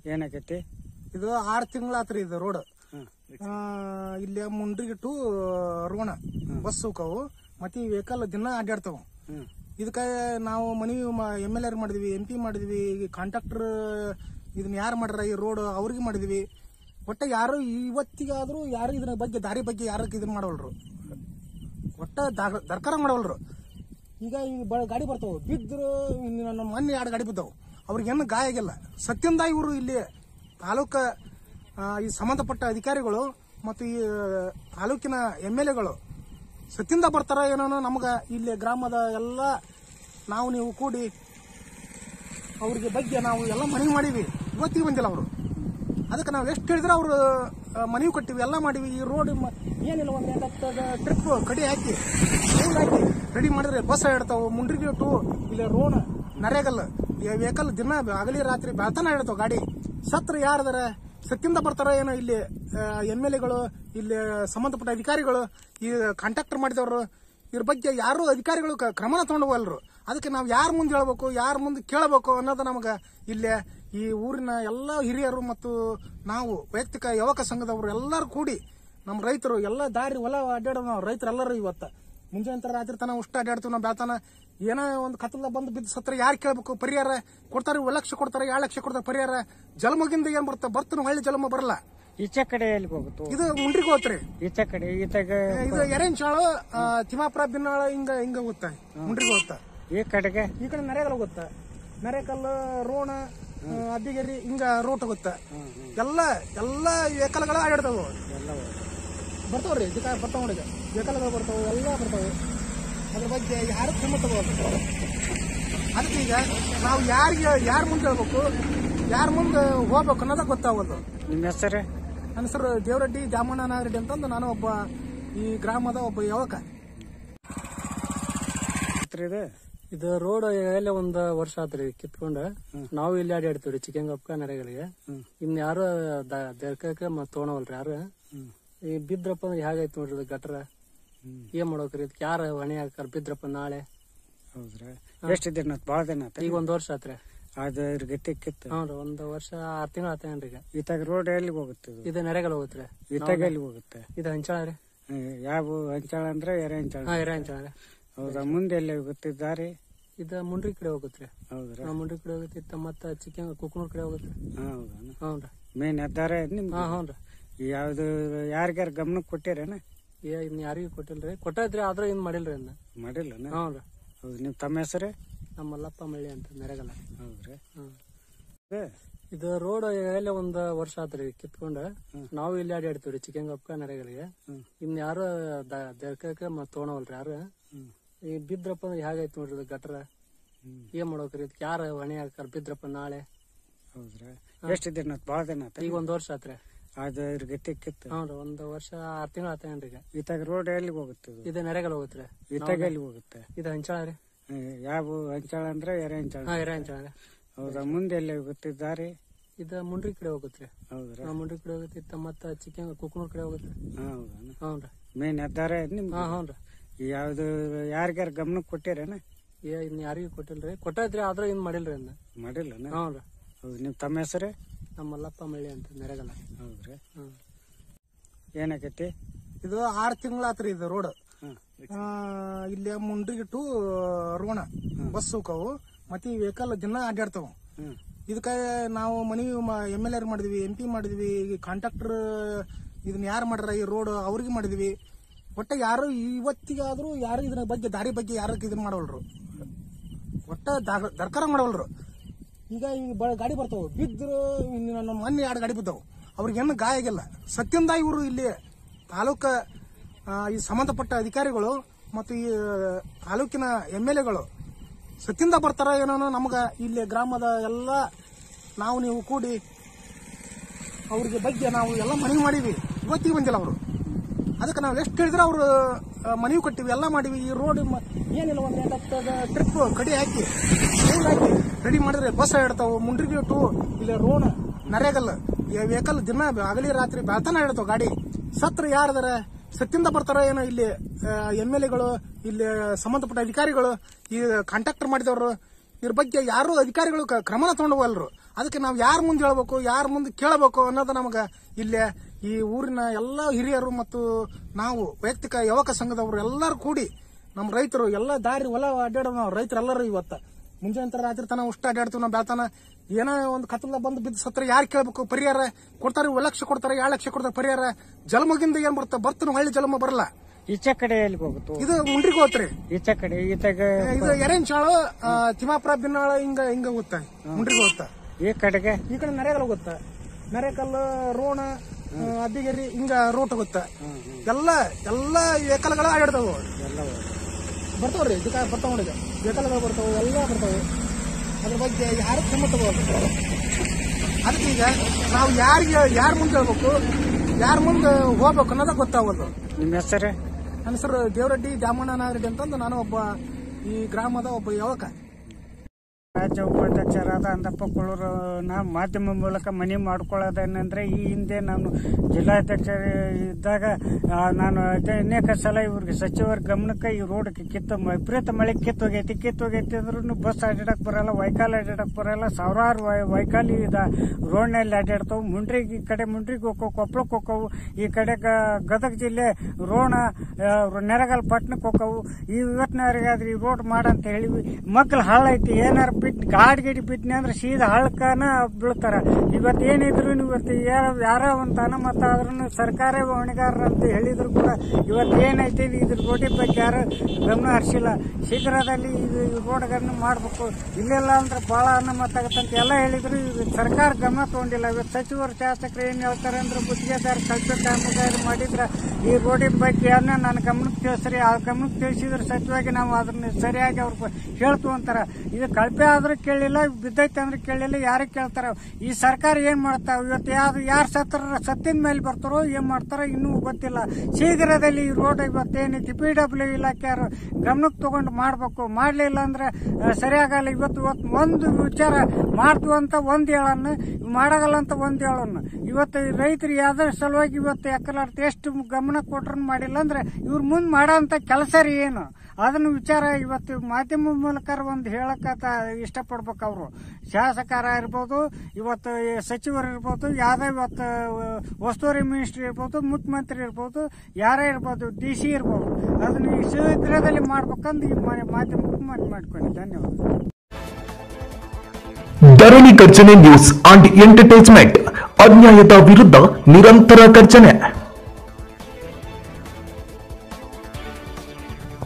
ಏನಾಗೈತಿ ಇದು ಆರು ತಿಂಗಳಾತ್ರಿ ಇದು ರೋಡ್ ಹ್ಮ್ ಇಲ್ಲಿ ಮುಂಡ್ರಿಗೆ ಟು ರೋಣ ಬಸ್ ಹೋಗವು ಮತ್ತೆ ಈ ವೆಹಿಕಲ್ ದಿನ ಅಡ್ಡಾಡ್ತಾವ ಹ್ಮ್ ಇದಕ್ಕೆ ನಾವು ಮನವಿ ಎಮ್ ಎಲ್ ಆರ್ ಮಾಡಿದ್ವಿ ಎಂ ಪಿ ಮಾಡಿದ್ವಿ ಕಾಂಟ್ರಾಕ್ಟರ್ ಇದನ್ನ ಯಾರು ಮಾಡ್ಯಾರ ಈ ರೋಡ್ ಅವ್ರಿಗೆ ಮಾಡಿದ್ವಿ ಒಟ್ಟ ಯಾರು ಇವತ್ತಿಗಾದ್ರೂ ಯಾರು ಇದ್ರ ಬಗ್ಗೆ ದಾರಿ ಬಗ್ಗೆ ಯಾರು ಇದನ್ನ ಮಾಡವಲ್ರು ಒಟ್ಟ ದಾರ್- ದರ್ಕಾರ ಮಾಡವಲ್ರು ಈಗ ಈ ಬ ಗಾಡಿ ಬರ್ತಾವ ಬಿದ್ರು ಇನ್ನು ನಮ್ಮ ಮೊನ್ನೆ ಎರಡು ಗಾಡಿ ಬಿದ್ದಾವು ಅವ್ರಿಗೆ ಏನು ಗಾಯ ಆಗಿಲ್ಲ ಸತ್ಯಂದ ಇವರು ಇಲ್ಲಿ ತಾಲೂಕ ಆ, ಈ ಸಂಬಂಧಪಟ್ಟ ಅಧಿಕಾರಿಗಳು ಮತ್ತು ಈ ತಾಲೂಕಿನ ಎಮ್ ಎಲ್ ಎಗಳು ಸತ್ಯಂದ ಬರ್ತಾರ ಏನೋ ನಮ್ಗೆ ಇಲ್ಲಿ ಗ್ರಾಮದ ಎಲ್ಲ ನಾವು ನೀವು ಕೂಡಿ ಅವ್ರಿಗೆ ಬಗ್ಗೆ ನಾವು ಎಲ್ಲ ಮನವಿ ಮಾಡೀವಿ ಇವತ್ತಿಗೆ ಬಂದಿಲ್ಲ ಅವರು ಅದಕ್ಕೆ ನಾವು ಎಷ್ಟು ಹೇಳಿದ್ರೆ ಅವರು ಮನವಿ ಕೊಟ್ಟಿವಿ ಎಲ್ಲ ಮಾಡಿವಿ ಈ ರೋಡ್ ಏನಿಲ್ಲ ಒಂದು ಎಂಟತ್ತು ಟ್ರಿಪ್ ಕಡಿ ಹಾಕಿ road ಹಾಕಿ ರೆಡಿ ಮಾಡಿದ್ರೆ ಬಸ್ ಇಡ್ತಾವ ಮುಂಡ್ರಿಗೆ ಟು ಇಲ್ಲಿ ರೋಡ್ ನರೇಗಲ್ ಈ ವೆಹಿಕಲ್ ದಿನ ಹಗಲಿ ರಾತ್ರಿ ಬೆಳತನ ಇಡ್ತಾವ ಗಾಡಿ ಸತ್ರ ಯಾರದಾರ ಸತ್ತಿಂದ ಬರ್ತಾರ ಏನೋ ಇಲ್ಲಿ ಎಮ್ ಎಲ್ ಎಗಳು ಇಲ್ಲಿ ಸಂಬಂಧಪಟ್ಟ ಅಧಿಕಾರಿಗಳು ಈ ಕಾಂಟ್ರಾಕ್ಟರ್ ಮಾಡಿದವರು ಇದ್ರ ಬಗ್ಗೆ ಯಾರು ಅಧಿಕಾರಿಗಳು ಕ- ಕ್ರಮನ ತಗೊಂಡು ಅದಕ್ಕೆ ನಾವು ಯಾರ ಮುಂದೆ ಹೇಳ್ಬೇಕು ಯಾರ ಮುಂದೆ ಕೇಳಬೇಕು ಅನ್ನೋದು ನಮಗೆ ಇಲ್ಲೇ ಈ ಊರಿನ ಎಲ್ಲ ಹಿರಿಯರು ಮತ್ತು ನಾವು ವೈಯಕ್ತಿಕ ಯುವಕ ಸಂಘದವರು ಎಲ್ಲರೂ ಕೂಡಿ ನಮ್ಮ ರೈತರು ಎಲ್ಲ ದಾರಿ ಹೊಲ ಅಡ್ಡಾಡೋದು ನಾವು ರೈತರು ಎಲ್ಲರೂ ಇವತ್ತ ಮುಂಜಾನೆ ರಾತ್ರಿ ತನ ಉಷ್ಟ ಅಡ್ಡಾಡ್ತೀವಿ ನಾವು ಬೆಳತನ ಏನೋ ಒಂದು ಕತ್ತಲ ಬಂದು ಬಿದ್ದು ಸತ್ರ ಯಾರು ಕೇಳಬೇಕು ಪರಿಹಾರ ಕೊಡ್ತಾರೆ ಒಂದು ಲಕ್ಷ ಕೊಡ್ತಾರೆ ಎರಡು ಲಕ್ಷ ಕೊಡ್ತಾರೆ ಪರಿಹಾರ ಜಲಮಗಿಂದ ಏನ್ ಬರುತ್ತೆ ಬರ್ತಾನೆ ಹೊಳ್ಳಿ ಜಲಮ ಬರಲ್ಲ ಈಚೆ ಕಡೆ ಎಲ್ಲಿಗೆ ಹೋಗುತ್ತು ಇದು ಮುಂಡ್ರಿಗೆ ಹೋಗ್ತಾರೆ ಈಚೆ ಕಡೆ ಈತಾಗ ಇದು ಎರೆಂಚಾಳು ತಿಮ್ಮಾಪುರ ಬಿನ್ನಾಳ ಹಿಂಗ ಹಿಂಗ ಹೋಗುತ್ತೆ ಮುಂಡ್ರಿಗೆ ಹೋಗುತ್ತೆ ಈ ಕಡೆಗೆ ಈ ಕಡೆ ನರೇಗಲ್ ಹೋಗುತ್ತೆ ನರೇಕಲ್ ರೋಣ ಆ, ಅಬ್ಬಿಗೆರಿ ಹಿಂಗ ರೋಟ್ ಹೋಗುತ್ತೆ ಎಲ್ಲ ಎಲ್ಲ ವೆಹಿಕಲ್ಗಳು ಆಡಾಡ್ತಾವ ಎಲ್ಲ ಬರ್ತಾವ್ರಿ ಇದಕ್ಕೆ ಬರ್ತಾವ ನೋಡಿ ವೆಹಿಕಲ್ಗಳು ಬರ್ತಾವ ಎಲ್ಲ ಬರ್ತಾವೆ ಅದ್ರ ಬಗ್ಗೆ ಯಾರು ಕ್ರಮ ತಗೋಬೇಕು ಅದಕ್ಕೆ ಈಗ ನಾವು ಯಾರಿಗೆ ಯಾರ ಮುಂದೆ ಹೇಳ್ಬೇಕು ಯಾರ ಮುಂದೆ ಹೋಗ್ಬೇಕು ಅನ್ನೋದ ಗೊತ್ತಾಗೋದು ನಿಮ್ಮ ಹೆಸರು ನನ್ನ ಹೆಸರು ದೇವರೆಡ್ಡಿ ಜಾಮಣ್ಣ ನಾಗರೆಡ್ಡಿ ಅಂತಂದು ನಾನು ಒಬ್ಬ ಈ ಗ್ರಾಮದ ಒಬ್ಬ ಯುವಕ ಹೆಸ್ರು ಇದು ಇದು ರೋಡ್ ಎಲ್ಲ ಒಂದ್ ವರ್ಷ ಆತ್ರಿ ಕಿತ್ಕೊಂಡ ನಾವು ಇಲ್ಲಿ ಅಡ್ಡಾಡ್ತೀವ್ರಿ ಚಿಕ್ಕಂಗಪ್ಪ ನರೆಗಳಿಗೆ ಇನ್ ಯಾರು ದರ್ಕಕ್ಕೆ ಮತ್ ತೊಗೊಳವಲ್ರಿ ಯಾರು ಈ ಬಿದ್ರಪ್ಪ ಅಂದ್ರೆ ಹೇಗೈತಿ ನೋಡ್ರಿ ಇದು ಗಟ್ರ ಏನ್ ಮಾಡ್ಬೇಕ್ರಿ ಇದಕ್ಕೆ ಯಾರ ಹೊಣೆ ಹಾಕಾರ ಬಿದ್ರಪ್ಪ ನಾಳೆ ಹೌದ್ರಾ ಎಷ್ಟು ದಿನ ಆತ್ ಭಾಳ ದಿನ ಆತ ಈಗ ಒಂದ್ ವರ್ಷ ಆತ್ರಿ ಅದು ಇದ್ರ ಗತಿ ಕಿತ್ತು ಹ್ಞೂ ಒಂದ್ ವರ್ಷ ಆರ್ ತಿಂಗಳ ಆತೇನ್ರಿ ಈಗ ಈತಾಗ ರೋಡ್ ಎಲ್ಲಿಗೆ ಹೋಗುತ್ತೆ ಇದು ಇದು ನೆರೆಗಲ್ ಹೋಗುತ್ರಿ ಈತಾಗ ಎಲ್ಲಿಗೆ ಹೋಗುತ್ತೆ ಇದು ಹಂಚಾಳ ರೀ ಹ್ಮ್, ಯಾವ ಅಂಚಾಳ ಅಂದ್ರೆ ಎರೆ ಅಂಚಾಳ ಹಾ ಎರೆ ಹಂಚಾಳ ರೀ ಹೌದಾ ಮುಂದೆ ಎಲ್ಲಿ ಹೋಗುತ್ತೆ ದಾರಿ ಇದು ಮುಂಡ್ರಿ ಕಡೆ ಹೋಗುತ್ರಿ ಹೌದ್ರಾ ಹಾ ಮುಂಡ್ರಿ ಕಡೆ ಹೋಗುತ್ತಿತ್ತ ಮತ್ತ ಚಿಕ್ಕ ಕುಕ್ನೂರ್ ಕಡೆ ಹೋಗುತ್ರಿ ಹೌದಾ ಹ್ಞೂ ರೀ ಮೇನ್ ಹೆದ್ದಾರ ನಿಮ್ಗೆ ಹಾ ಹ್ಞೂ ರೀ ಯಾವ್ದು ಯಾರಿಗಾರ ಗಮನಕ್ಕೆ ಕೊಟ್ಟಿರೇನ ಏ ಇನ್ ಯಾರಿಗೂ ಕೊಟ್ಟಿಲ್ರಿ ಕೊಟ್ಟೈತ್ರಿ ಆದ್ರೂ ಏನ್ ಮಾಡಿಲ್ರಿ ಇನ್ನ ಮಾಡಿಲ್ಲನ ಹ್ಞೂ ರೀ ಹೌದು ನಿಮ್ ತಮ್ಮ ಹೆಸರು ನಮ್ಮ ಮಲ್ಲಪ್ಪ ಮಳ್ಳಿ ಅಂತ ನೆರೆಗಲ್ಲ ಹೌದ್ರಾ ಹ್ಮ್. ಇದು ಇದು ರೋಡ್ ಎಲ್ಲ ಒಂದ್ ವರ್ಷ ಆತ್ರಿ ಕಿತ್ಕೊಂಡ ನಾವು ಇಲ್ಲಿ ಅಡ್ಡಾಡ್ತೀವ್ರಿ ಚಿಕ್ಕಂಗಪ್ಪ ನರೆಗಳಿಗೆ ಇನ್ ಯಾರು ದರ್ಕಕ್ಕೆ ಮತ್ ತೊಗೊಳವಲ್ರಿ ಯಾರು ಈ ಬಿದ್ರಪ್ಪ ಅಂದ್ರೆ ಹೇಗೈತಿ ನೋಡ್ರಿ ಇದು ಗಟ್ರ ಏನ್ ಮಾಡ್ಬೇಕ್ರಿ ಇದಕ್ಕೆ ಯಾರ ಹೊಣೆ ಹಾಕಾರ ಬಿದ್ರಪ್ಪ ನಾಳೆ ಹೌದ್ರಾ ಎಷ್ಟು ದಿನ ಆತ್ ಭಾಳ ದಿನ ಆತ ಈಗ ಒಂದ್ ವರ್ಷ ಆತ್ರಿ ಅದು ಇದ್ರ ಗತಿ ಕಿತ್ತು ಹ್ಞೂ ರೀ ಒಂದ್ ವರ್ಷ ಆರ್ ತಿಂಗಳ ಆತೇನ್ರಿ ಈಗ ಈತಾಗ ರೋಡ್ ಎಲ್ಲಿಗೆ ಹೋಗುತ್ತೆ ಇದು ಇದು ನೆರೆಗಲ್ ಹೋಗುತ್ರಿ ಈತಾಗ ಎಲ್ಲಿಗೆ ಹೋಗುತ್ತೆ ಇದು ಹಂಚಾಳ ರೀ ಹ್ಮ್, ಯಾವ ಅಂಚಾಳ ಅಂದ್ರೆ ಎರೆ ಅಂಚಾಳ ಹಾ ಎರೆ ಹಂಚಾಳ ರೀ ಹೌದಾ ಮುಂದೆ ಎಲ್ಲಿ ಹೋಗುತ್ತೆ ದಾರಿ ಇದು ಮುಂಡ್ರಿ ಕಡೆ ಹೋಗುತ್ರಿ ಹೌದ್ರಾ ಹಾ ಮುಂಡ್ರಿ ಕಡೆ ಹೋಗುತ್ತಿತ್ತ ಮತ್ತ ಚಿಕ್ಕ ಕುಕ್ನೂರ್ ಕಡೆ ಹೋಗುತ್ರಿ ಹೌದಾ ಹ್ಞೂ ರೀ ಮೇನ್ ಹೆದ್ದಾರ ನಿಮ್ಗೆ ಹಾ ಹ್ಞೂ ರೀ ಯಾವ್ದು ಯಾರಿಗಾರ ಗಮನಕ್ಕೆ ಕೊಟ್ಟಿರೇನ ಏ ಇನ್ ಯಾರಿಗೂ ಕೊಟ್ಟಿಲ್ರಿ ಕೊಟ್ಟೈತ್ರಿ ಆದ್ರೂ ಏನ್ ಮಾಡಿಲ್ರಿ ಇನ್ನ ಮಾಡಿಲ್ಲನ ಹ್ಞೂ ರೀ ಹೌದು ನಿಮ್ ತಮ್ಮ ಹೆಸರು ನಮ್ಮ ಮಲ್ಲಪ್ಪ ಮಳ್ಳಿ ಅಂತ ನೆರೆಗಲ್ಲ ಹೌದ್ರಾ ಹ್ಮ್ ಏನಾಗೈತಿ ಇದು ಆರು ತಿಂಗಳಾತ್ರಿ ಇದು ರೋಡ್ ಹ್ಮ್ ಇಲ್ಲಿ ಮುಂಡ್ರಿಗೆ ಟು ರೋಣ ಬಸ್ ಹೋಗವು ಮತ್ತೆ ಈ ವೆಹಿಕಲ್ ದಿನ ಅಡ್ಡಾಡ್ತಾವ ಹ್ಮ್ ಇದಕ್ಕೆ ನಾವು ಮನವಿ ಎಮ್ ಎಲ್ ಆರ್ ಮಾಡಿದ್ವಿ ಎಂ ಪಿ ಮಾಡಿದ್ವಿ ಕಾಂಟ್ರಾಕ್ಟರ್ ಇದನ್ನ ಯಾರು ಮಾಡ್ಯಾರ ಈ ರೋಡ್ ಅವ್ರಿಗೆ ಮಾಡಿದ್ವಿ ಒಟ್ಟ ಯಾರು ಇವತ್ತಿಗಾದ್ರೂ ಯಾರು ಇದ್ರ ಬಗ್ಗೆ ದಾರಿ ಬಗ್ಗೆ ಯಾರು ಇದನ್ನ ಮಾಡವಲ್ರು ಒಟ್ಟ ದಾರ್- ದರ್ಕಾರ ಮಾಡವಲ್ರು ಈಗ ಈ ಬ ಗಾಡಿ ಬರ್ತಾವ ಬಿದ್ರು ಇನ್ನು ನಮ್ಮ ಮೊನ್ನೆ ಎರಡು ಗಾಡಿ ಬಿದ್ದಾವು ಅವ್ರಿಗೆ ಏನು ಗಾಯ ಆಗಿಲ್ಲ ಸತ್ಯಂದ ಇವರು ಇಲ್ಲಿ ತಾಲೂಕ ಆ, ಈ ಸಂಬಂಧಪಟ್ಟ ಅಧಿಕಾರಿಗಳು ಮತ್ತು ಈ ತಾಲೂಕಿನ ಎಮ್ ಎಲ್ ಎಗಳು ಸತ್ಯಂದ ಬರ್ತಾರ ಏನೋ ನಮ್ಗೆ ಇಲ್ಲಿ ಗ್ರಾಮದ ಎಲ್ಲ ನಾವು ನೀವು ಕೂಡಿ ಅವ್ರಿಗೆ ಬಗ್ಗೆ ನಾವು ಎಲ್ಲ ಮನವಿ ಮಾಡೀವಿ ಇವತ್ತಿಗೆ ಬಂದಿಲ್ಲ ಅವರು ಅದಕ್ಕೆ ನಾವು ಎಷ್ಟು ಹೇಳಿದ್ರೆ ಅವರು ಮನವಿ ಕೊಟ್ಟಿವಿ ಎಲ್ಲ ಮಾಡಿವಿ ಈ ರೋಡ್ ಏನಿಲ್ಲ ಒಂದು ಎಂಟತ್ತು ಟ್ರಿಪ್ ಕಡಿ ಹಾಕಿ road ಹಾಕಿ ರೆಡಿ ಮಾಡಿದ್ರೆ ಬಸ್ ಇಡ್ತಾವ ಮುಂಡ್ರಿಗೆ ಟು ಇಲ್ಲಿ ರೋಡ್ ನರೇಗಲ್ ಈ ವೆಹಿಕಲ್ ದಿನ ಹಗಲಿ ರಾತ್ರಿ ಬೆಳತನ ಇಡ್ತಾವ ಗಾಡಿ ಸತ್ರ ಯಾರದಾರ ಸತ್ತಿಂದ ಬರ್ತಾರ ಏನೋ ಇಲ್ಲಿ ಎಮ್ ಎಲ್ ಎಗಳು ಇಲ್ಲಿ ಸಂಬಂಧಪಟ್ಟ ಅಧಿಕಾರಿಗಳು ಈ ಕಾಂಟ್ರಾಕ್ಟರ್ ಮಾಡಿದವರು ಇದ್ರ ಬಗ್ಗೆ ಯಾರು ಅಧಿಕಾರಿಗಳು ಕ- ಕ್ರಮನ ತಗೊಂಡು ಅದಕ್ಕೆ ನಾವು ಯಾರ ಮುಂದೆ ಹೇಳ್ಬೇಕು ಯಾರ ಮುಂದೆ ಕೇಳಬೇಕು ಅನ್ನೋದು ನಮಗೆ ಇಲ್ಲೇ ಈ ಊರಿನ ಎಲ್ಲ ಹಿರಿಯರು ಮತ್ತು ನಾವು ವೈಯಕ್ತಿಕ ಯುವಕ ಸಂಘದವರು ಎಲ್ಲರೂ ಕೂಡಿ ನಮ್ಮ ರೈತರು ಎಲ್ಲ ದಾರಿ ಹೊಲ ಅಡ್ಡಾಡೋದು ನಾವು ರೈತರು ಎಲ್ಲರೂ ಇವತ್ತ ಮುಂಜಾನೆ ರಾತ್ರಿ ತನ ಉಷ್ಟ ಅಡ್ಡಾಡ್ತೀವಿ ನಾವು ಬೆಳ್ತಾನ ಏನೋ ಒಂದು ಕತ್ತಲ ಬಂದು ಬಿದ್ದು ಸತ್ರ ಯಾರು ಕೇಳಬೇಕು ಪರಿಹಾರ ಕೊಡ್ತಾರೆ ಒಂದು ಲಕ್ಷ ಕೊಡ್ತಾರೆ ಎರಡು ಲಕ್ಷ ಕೊಡ್ತಾರೆ ಪರಿಹಾರ ಜಲಮಗಿಂದ ಏನ್ ಬರುತ್ತೆ ಬರ್ತಾನೆ ಹೊಳ್ಳಿ ಜಲಮ ಬರಲ್ಲ ಈಚೆ ಕಡೆ ಎಲ್ಲಿಗೆ ಹೋಗುತ್ತು ಇದು ಮುಂಡ್ರಿಗೆ ಹೋತ್ರಿ ಈಚೆ ಕಡೆ ಈತೆಗ ಇದು ಎರೆನ್ ಚಾಳು ಆ, ತಿಮ್ಮಾಪುರ ಬಿನ್ನಾಳ ಹಿಂಗ ಹಿಂಗ ಹೋಗ್ತಾ ಮುಂಡ್ರಿಗೆ ಹೋಗ್ತಾ ಈ ಕಡೆಗೆ ಈ ಕಡೆ ನರೇಗಲ್ ಹೋಗುತ್ತ ನರೇಕಲ್ಲು ರೋಣ ಆ, ಅಬ್ಬಿಗೆರಿ ಹಿಂಗ ರೋಟ್ ಹೋಗುತ್ತ ಎಲ್ಲ ಎಲ್ಲ ವೆಹಿಕಲ್ಗಳು ಆಡಾಡ್ತಾವ ಎಲ್ಲ ಬರ್ತಾವ್ರಿ ಇದಕ್ಕ ಬರ್ತಾವ ನೋಡಿ ವೆಹಿಕಲ್ಗಳು ಬರ್ತಾವ ಎಲ್ಲ ಬರ್ತಾವೆ ಅದ್ರ ಬಗ್ಗೆ ಯಾರು ಕ್ಷಮ ತಗೋಬೇಕು ಅದಕ್ಕೆ ಈಗ ನಾವು ಯಾರಿಗೆ ಯಾರ ಮುಂದೆ ಹೇಳ್ಬೇಕು ಯಾರ ಮುಂದೆ ಹೋಗ್ಬೇಕು ಅನ್ನೋದ ಗೊತ್ತಾಗೋದು ನಿಮ್ಮ ಹೆಸರು ನನ್ನ ಹೆಸರು ದೇವರೆಡ್ಡಿ ದ್ಯಾಮಣ್ಣ ನಾಗರೆಡ್ಡಿ ಅಂತಂದು ನಾನು ಒಬ್ಬ ಈ ಗ್ರಾಮದ ಒಬ್ಬ ಯುವಕ ರಾಜ್ಯ ಉಪಾಧ್ಯಕ್ಷರಾದ ಅಂದಪ್ಪ ಕುಳೂರು ನಾ ಮಾಧ್ಯಮ ಮೂಲಕ ಮನವಿ ಮಾಡ್ಕೊಳ್ಳೋದೇನೆಂದ್ರೆ ಈ ಹಿಂದೆ ನಾನು ಜಿಲ್ಲಾಧ್ಯಕ್ಷ ಇದ್ದಾಗ ಆ, ನಾನು ಅದೇ ಅನೇಕ ಸಲ ಇವ್ರಿಗೆ ಸಚಿವರ ಗಮನಕ್ಕೆ ಈ ರೋಡ್ ಕಿತ್ತು ವಿಪರೀತ ಮಳೆ ಕಿತ್ತೋಗೈತಿ ಕಿತ್ತೋಗೈತಿ ಅಂದ್ರೂ ಬಸ್ ಅಡ್ಡಾಡಕ್ ಬರಲ್ಲ ವೈಕಾಲ್ ಅಡ್ಡಾಡಕ್ ಬರಲ್ಲ ಸಾವಿರಾರು ವೈ- ವೈಕಾಲ್ ಇದ ರೋಡ್ನಲ್ಲಿ ಅಡ್ಡಾಡ್ತಾವು ಮುಂಡ್ರಿಗೆ ಈ ಕಡೆ ಮುಂಡ್ರಿಗೆ ಹೋಕ್ಕವು ಕೊಪ್ಪಳಕ್ಕೆ ಹೋಕ್ಕವು ಈ ಕಡೆ ಗ- ಗದಗ ಜಿಲ್ಲೆ ರೋಣ ಆ, ನೆರಗಲ್ ಪಟ್ಟಣಕ್ಕೆ ಹೋಕ್ಕವು ಈ ಇವತ್ತಿನವರೆಗಾದ್ರೆ ಈ ರೋಡ್ ಮಾಡಂತ ಹೇಳಿವಿ ಮಕ್ಕಳು ಹಳ್ಳ ಐತಿ ಏನಾರ ಬಿಟ್ಟು ಗಾಡಿ ಗಿಡಿ ಬಿಟ್ನಿ ಅಂದ್ರೆ ಸೀದಾ ಹಳ್ಳಕ್ಕನ ಬೀಳ್ತಾರ ಇವತ್ತು ಏನಿದ್ರು ಇವತ್ತು ಯಾರ- ಯಾರ ಒಂದು ಅನುಮತ ಆದ್ರೂ ಸರ್ಕಾರ ಹೊಣೆಗಾರರು ಅಂತ ಹೇಳಿದ್ರು ಕೂಡ ಇವತ್ತು ಏನೈತಿ ಇದ್ರ ರೋಡಿ ಬಗ್ಗೆ ಯಾರು ಗಮನ ಹರಿಸಿಲ್ಲ ಶೀಘ್ರದಲ್ಲಿ ಇದು ಈ ರೋಡ್ಗಳನ್ನು ಮಾಡಬೇಕು ಇಲ್ಲೆಲ್ಲ ಅಂದ್ರೆ ಬಹಳ ಅನುಮತ ಆಗತ್ತಂತ ಎಲ್ಲ ಹೇಳಿದ್ರು ಇದು ಸರ್ಕಾರ ಗಮನ ತಗೊಂಡಿಲ್ಲ ಇವತ್ತು ಸಚಿವರು ಶಾಸಕರು ಏನ್ ಹೇಳ್ತಾರೆ ಅಂದ್ರೆ ಗುತ್ತಿಗೆದಾರ ಕಲ್ಪೆ ಕಾಮಗಾರಿ ಮಾಡಿದ್ರ ಈ ರೋಡಿನ ಬಗ್ಗೆ ಅನ್ನ ನನ್ನ ಗಮನಕ್ಕೆ ತಿಳಿಸ್ರಿ ಆ ಗಮನಕ್ಕೆ ತಿಳಿಸಿದ್ರೆ ಸತ್ಯವಾಗಿ ನಾವು ಅದನ್ನ ಸರಿಯಾಗಿ ಅವ್ರು ಹೇಳ್ತು ಅಂತಾರ ಇದು ಕಳಪೆ ಆದ್ರೂ ಕೇಳಿಲ್ಲ ಬಿದ್ದೈತೆ ಅಂದ್ರೆ ಕೇಳಿಲ್ಲ ಯಾರಿಗೆ ಕೇಳ್ತಾರ ಈ ಸರ್ಕಾರ ಏನ್ ಮಾಡ್ತಾವ ಇವತ್ತು ಯಾವ್ದು ಯಾರು ಸತ್ತಾರ ಸತ್ತಿನ ಮೇಲೆ ಬರ್ತಾರೋ ಏನ್ ಮಾಡ್ತಾರೋ ಇನ್ನೂ ಗೊತ್ತಿಲ್ಲ ಶೀಘ್ರದಲ್ಲಿ ಈ ರೋಡ್ ಇವತ್ತೇನೈತಿ ಪಿ ಡಬ್ಲ್ಯೂ ಇಲಾಖೆಯವರು ಗಮನಕ್ಕೆ ತಗೊಂಡು ಮಾಡ್ಬೇಕು ಮಾಡ್ಲಿಲ್ಲ ಅಂದ್ರೆ ಆ, ಸರಿಯಾಗಲ್ಲ ಇವತ್ತು ಇವತ್ತು ಒಂದು ವಿಚಾರ ಮಾಡ್ತು ಅಂತ ಒಂದ್ ಹೇಳನ್ನ ಮಾಡಗಲ್ಲ ಅಂತ ಒಂದ್ ಹೇಳನ್ನ ಇವತ್ತು ರೈತರು ಯಾವ್ದ್ರ ಸಲುವಾಗಿ ಇವತ್ತು ಎಕ್ಕಲಾಡ್ತ ಎಷ್ಟು ಗಮನ ಕೊಟ್ರು ಮಾಡಿಲ್ಲ ಅಂದ್ರೆ ಇವ್ರ ಮುಂದ್ ಮಾಡೋಂತ ಕೆಲಸ ರೀ ಏನು ಅದನ್ನ ವಿಚಾರ ಇವತ್ತು ಮಾಧ್ಯಮ ಮೂಲಕ ಒಂದು ಹೇಳಕ ಇಷ್ಟಪಡ್ಬೇಕು ಅವರು ಶಾಸಕರ ಇರ್ಬೋದು ಇವತ್ತು ಈ ಸಚಿವರು ಇರ್ಬೋದು ಯಾವ್ದೇ ಇವತ್ತು ವಸ್ತುವರಿ ಮಿನಿಸ್ಟರ್ ಇರ್ಬೋದು ಮುಖ್ಯಮಂತ್ರಿ ಇರ್ಬೋದು ಯಾರೇ ಇರ್ಬೋದು ಡಿ ಸಿ ಇರ್ಬೋದು ಅದನ್ನ ಈ ಶೀಘ್ರದಲ್ಲಿ ಮಾಡ್ಬೇಕಂದು ಈ ಮಾ- ಮಾಧ್ಯಮಕ್ಕೆ ಮನವಿ ಮಾಡ್ಕೊಂಡು ಧನ್ಯವಾದ Dharani Garjane news and entertainment ಅನ್ಯಾಯದ ವಿರುದ್ಧ ನಿರಂತರ ಗರ್ಜನೆ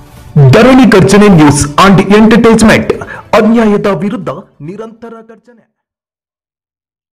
Dharani Garjane news and entertainment ಅನ್ಯಾಯದ ವಿರುದ್ಧ ನಿರಂತರ ಗರ್ಜನೆ